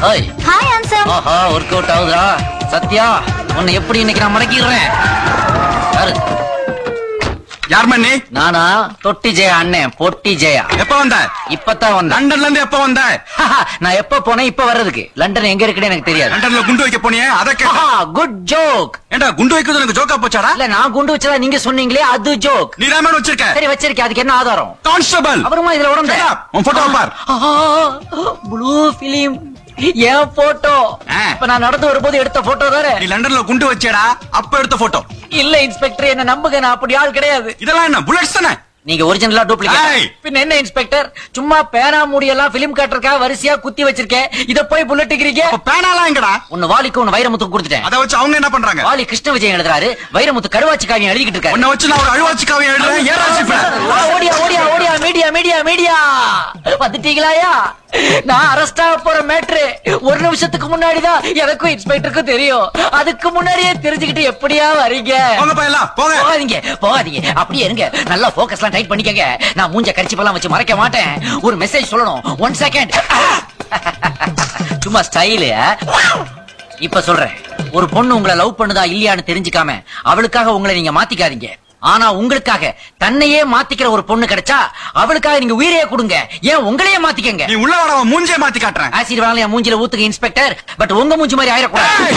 Hi hi handsome ஆஹா work out ஆகுதா சத்யா உன்னை எப்படி இன்னைக்கு நான் மடக்கிடுறேன் யாரு யார் மண்ணி நானா தொட்டி ஜெயா அண்ணன் பொட்டி ஜெயா எப்ப வந்த இப்பதான் வந்தேன் லண்டன்ல இருந்து எப்ப வந்த நான் எப்ப போனேன் இப்ப வர்றதுக்கு லண்டன் எங்க இருக்குன்னு எனக்கு தெரியாது லண்டன்ல குண்டு வைக்க போனியே அதை கேட்ட குட் ஜோக் ஏண்டா குண்டு வைக்கிறது எனக்கு ஜோக்கா போச்சாடா இல்ல நான் குண்டு வச்சதா நீங்க சொன்னீங்களே அது ஜோக் நீ ராமன் வச்சிருக்க சரி வச்சிருக்கேன் அதுக்கு என்ன ஆதாரம் கான்ஸ்டபிள் அப்புறமா இதுல உடம்பு Shut up. உன் photo பார். ப்ளூ பிலிம் என் போட்டோ ஆ. இப்ப நான் நடந்து வரும்போது எடுத்த போட்டோ தானே நீ லண்டன்ல குண்டு வச்சேடா அப்ப எடுத்த போட்டோ இல்ல இன்ஸ்பெக்டர் என்ன நம்புங்க நான் அப்படி ஆள் கிடையாது இதெல்லாம் என்ன புல்லட்ஸ் தானே நீங்க ஒரிஜினலா டூப்ளிகேட் ஏய். பின்ன என்ன இன்ஸ்பெக்டர் சும்மா பேனா மூடியெல்லாம் பிலிம் காட்டுறதுக்காக வரிசையா குத்தி வச்சிருக்கேன் இத போய் புல்லட் டிக்கிறீங்க அப்ப பேனாலாம் எங்கடா ஒன்னு வாலிக்கு ஒன்னு வைரமுத்து கொடுத்துட்டேன் அத வச்சு அவங்க என்ன பண்றாங்க வாலி கிருஷ்ண விஜயன் எழுதுறாரு வைரமுத்து கருவாச்சி காவியம் எழுதிக்கிட்டு இருக்காரு உன்னை வச்சு நான் ஒரு அழுவாச்சி காவியம் எழுதுறேன் ஏராசி ஆ, ஓடியா ஓடியா ஓடியா மீடியா மீடியா மீடியா வந்துட்டீங்களாயா நான் அரெஸ்ட் ஆக போற மேட்ரு ஒரு நிமிஷத்துக்கு முன்னாடிதான் எனக்கும் இன்ஸ்பெக்டருக்கும் தெரியும் அதுக்கு முன்னாடியே தெரிஞ்சுக்கிட்டு எப்படியா வரீங்க போங்க பையலாம் போங்க போகாதீங்க போகாதீங்க அப்படியே இருங்க நல்லா போக்கஸ்லாம் டைட் பண்ணிக்கங்க நான் மூஞ்ச கரிச்சிப்பெல்லாம் வச்சு மறைக்க மாட்டேன் ஒரு மெசேஜ் சொல்லணும் ஒன் செகண்ட் சும்மா ஸ்டைலு இப்ப சொல்றேன் ஒரு பொண்ணு உங்களை லவ் பண்ணுதா இல்லையான்னு தெரிஞ்சுக்காம அவளுக்காக உங்களை நீங்க மாத்திக்காதீங்க ஆனா உங்களுக்காக தன்னையே மாத்திக்கிற ஒரு பொண்ணு கிடைச்சா அவளுக்காக நீங்க உயிரையே கொடுங்க ஏன் உங்களையே மாத்திக்கங்க நீ உள்ள வர மூஞ்சே மாத்தி காட்டுறேன் ஆசிட் வேணாலும் என் மூஞ்சில ஊத்துக்க இன்ஸ்பெக்டர் பட் உங்க மூஞ்சி மாதிரி ஆயிடக்கூடாது